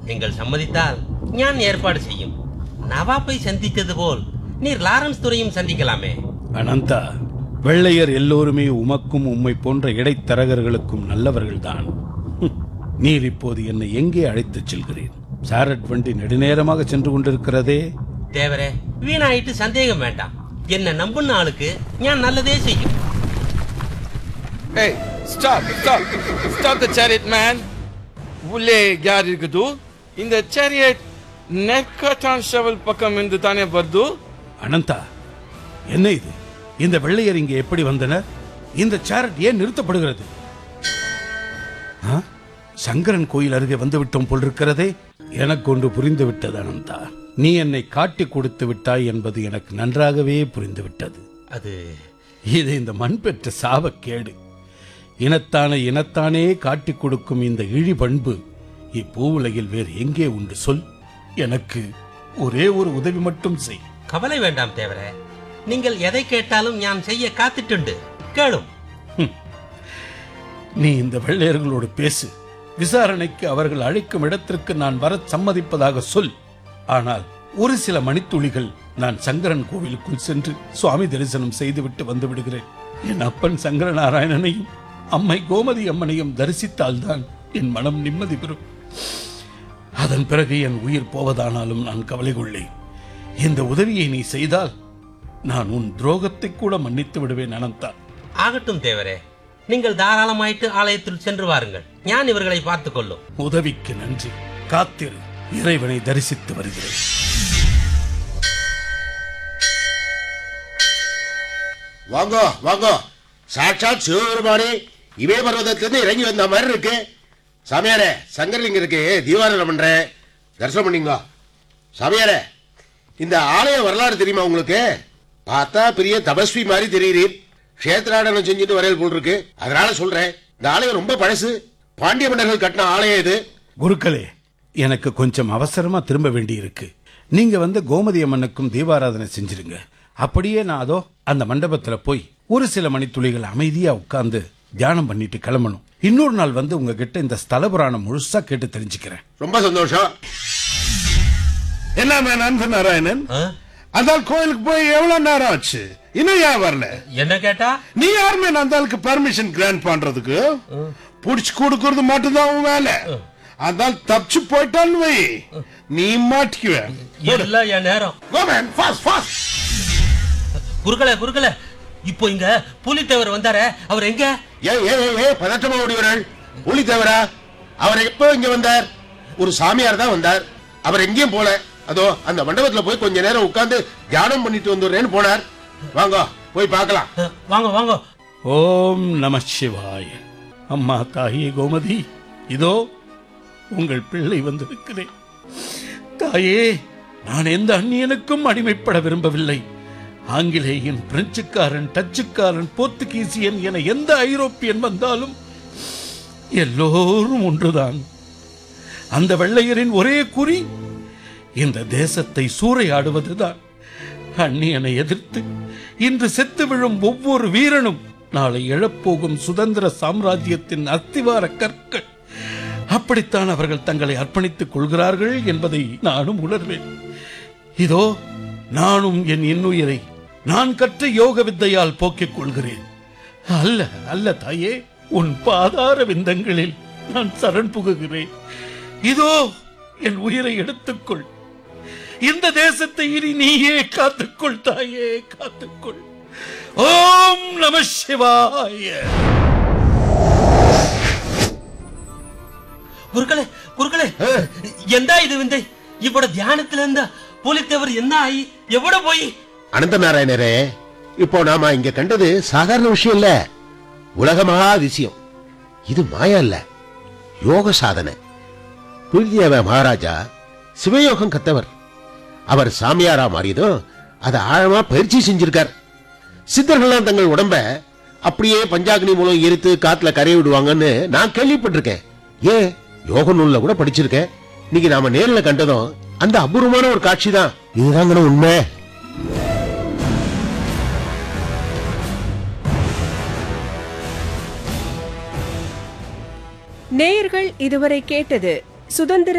நீங்கள் சம்மதித்தால் ஞான் ஏற்பாடு செய்யும் நவாப்பை சந்தித்தது போல் நீர் லாரன்ஸ் துறையும் சந்திக்கலாமே அனந்தா வெள்ளையர் எல்லோருமே உமக்கும் உம்மை போன்ற இடைத்தரகர்களுக்கும் நல்லவர்கள்தான் ஹும். நீர் இப்போது என்னை எங்கே அழைத்துச் செல்கிறேன் சாரட் வண்டி நெடுநேரமாக சென்று கொண்டிருக்கிறதே தேவரே வீணாயிட்டு சந்தேகம் வேண்டாம் என்ன நம்புன ஆளுக்கு ஞான் நல்லதே செய்யும் Hey, stop, stop. Stop the chariot, man. உள்ளே யார் இருக்குது இந்த chariot நெற்கட்டான் ஷவல் பக்கம் இருந்து தானே வருது அனந்தா என்ன இது இந்த வெள்ளையர் இங்கே எப்படி வந்தனர் இந்த சாரட் ஏன் நிறுத்தப்படுகிறது ஆ? சங்கரன் கோயில் அருகே வந்து விட்டோம் போல் இருக்கிறதே எனக்கு ஒன்று புரிந்து விட்டது அனந்தா நீ என்னை காட்டி கொடுத்து விட்டாய் என்பது எனக்கு நன்றாகவே புரிந்து விட்டது அது இது இந்த மண் பெற்ற சாபக்கேடு இனத்தான இனத்தானே காட்டிக் கொடுக்கும் இந்த இழி பண்பு இப்பூவுலகில் வேறு எங்கே உண்டு சொல் எனக்கு ஒரே ஒரு உதவி மட்டும் செய் கவலை வேண்டாம் தேவரே நீங்கள் எதை கேட்டாலும் ஞான் செய்ய காத்துட்டுண்டு கேளும் நீ இந்த வெள்ளையர்களோடு பேசு விசாரணைக்கு அவர்கள் அழைக்கும் இடத்திற்கு நான் வர சம்மதிப்பதாக சொல் ஆனால் ஒரு சில மணித்துளிகள் நான் சங்கரன் கோவிலுக்குள் சென்று சுவாமி தரிசனம் செய்துவிட்டு வந்து விடுகிறேன் என் அப்பன் சங்கர நாராயணனையும் அம்மை கோமதி அம்மனையும் தரிசித்தால்தான் என் மனம் நிம்மதி பெறும் அதன் பிறகு என் உயிர் போவதானாலும் நான் கவலை கொள்ளேன் இந்த உதவியை நீ செய்தால் நான் உன் துரோகத்தை கூட மன்னித்து விடுவேன் அனந்தா ஆகட்டும் தேவரே நீங்கள் தாராளமாயிட்டு ஆலயத்தில் சென்று வாருங்கள் ஞான் இவர்களை பார்த்துக் கொள்ளும் உதவிக்கு நன்றி காத்திரு இறைவனை தரிசித்து வருகிறேன் வாங்க வாங்க சாட்சாத் சிவபெருமானே இவே பர்வதத்திலிருந்து இறங்கி வந்த மாதிரி இருக்கு சாமியாரே சங்கரலிங்க இருக்கு தீபாரணம் பண்றேன் தரிசனம் பண்ணீங்க சாமியாரே இந்த ஆலய வரலாறு தெரியுமா உங்களுக்கு பார்த்தா பெரிய தபஸ்வி மாதிரி தெரியுறீர் கஷேத்ராடனம் செஞ்சுட்டு வரையல் போல் இருக்கு அதனால சொல்றேன் இந்த ஆலயம் ரொம்ப பழசு பாண்டிய மன்னர்கள் கட்டின ஆலயம் இது குருக்களே எனக்கு கொஞ்சம் அவசரமா திரும்ப வேண்டியிருக்கு நீங்க வந்து கோமதி அம்மனுக்கும் தீபாராதனை செஞ்சிருங்க அப்படியே நான் அதோ அந்த மண்டபத்துல போய் ஒரு சில மணித்துளிகள் அமைதியா உட்கார்ந்து தியானம் பண்ணிட்டு கிளம்பணும் இன்னொரு நாள் வந்து உங்ககிட்ட இந்த ஸ்தல புராணம் முழுசா கேட்டு தெரிஞ்சுக்கிறேன் ரொம்ப சந்தோஷம் என்ன மேன் அன்பு நாராயணன் ஆ? அந்தாள் கோயிலுக்கு போய் எவ்வளவு நேரம் ஆச்சு இன்னும் ஏன் வரல என்ன கேட்டா நீ யார் மேன் அந்தாளுக்கு பர்மிஷன் கிராண்ட் பண்றதுக்கு புடிச்சு கொடுக்கறது மட்டும்தான் உன் வேலை அந்தாள் தப்பிச்சு போயிட்டான்னு வை நீ மாட்டிக்குவ இல்ல என் நேரம் Go man, fast, fast. குருக்களே குருக்களே இப்போ இங்க புலித்தேவர் வந்தாரே அவர் எங்க ஏ ஏ ஏ, ஏ பதட்டமா ஓடிவர்கள் புலி தேவரா அவர் எப்போ இங்க வந்தார் ஒரு சாமியார் தான் வந்தார் அவர் எங்கேயும் போல அதோ அந்த மண்டபத்துல போய் கொஞ்ச நேரம் உட்கார்ந்து தியானம் பண்ணிட்டு வந்துடுறேன்னு போனார் வாங்க போய் பார்க்கலாம் அஹ், வாங்க வாங்க ஓம் நம சிவாய அம்மா தாயே கோமதி இதோ உங்கள் பிள்ளை வந்திருக்கிறேன் தாயே நான் எந்த அந்நியனுக்கும் அடிமைப்பட விரும்பவில்லை ஆங்கிலேயன் பிரெஞ்சுக்காரன் டச்சுக்காரன் போர்த்துகீசியன் என எந்த ஐரோப்பியன் வந்தாலும் எல்லோரும் ஒன்றுதான் அந்த வெள்ளையரின் ஒரே குறி இந்த தேசத்தை சூறையாடுவதுதான் அந்நியனை எதிர்த்து இன்று செத்து விழும் ஒவ்வொரு வீரனும் நாளை எழப்போகும் சுதந்திர சாம்ராஜ்யத்தின் அஸ்திவார கற்கள் அப்படித்தான் அவர்கள் தங்களை அர்ப்பணித்துக் கொள்கிறார்கள் என்பதை நானும் உணர்வேன் இதோ நானும் என் இன்னுயிரை நான் கற்ற யோக வித்தையால் போக்கிக் கொள்கிறேன் அல்ல அல்ல தாயே உன் பாதார விந்தங்களில் நான் சரண் புகுகிறேன் இதோ என் உயிரை எடுத்துக்கொள் இந்த தேசத்தை இனி நீயே காத்துக்கொள் தாயே காத்துக்கொள் ஓம் நம சிவாய குருக்களே குருக்களே எந்த இது விந்தை இவ்வளவு தியானத்துல இருந்த புலித்தேவர் என்ன ஆகி எவ்வளோ போய் அனந்த நாராயணரே இப்போ நாம இங்க கண்டது சாதாரண விஷயம் இல்ல உலக மகா விஷயம் இது மாயா இல்ல யோக சாதனை குருதேவ மகாராஜா சிவயோகம் கத்தவர் அவர் சாமியாரா மாறியதும் அதை ஆழமா பயிற்சி செஞ்சிருக்கார் சித்தர்கள்லாம் தங்கள் உடம்ப அப்படியே பஞ்சாக்னி மூலம் எரித்து காத்துல கரைய விடுவாங்கன்னு நான் கேள்விப்பட்டிருக்கேன் ஏன் யோக நூல்ல கூட படிச்சிருக்கேன் இன்னைக்கு நாம நேர்ல கண்டதும் அந்த அபூர்வமான ஒரு காட்சி தான் இதுதாங்கண்ணா உண்மை நேயர்கள் இதுவரை கேட்டது சுதந்திர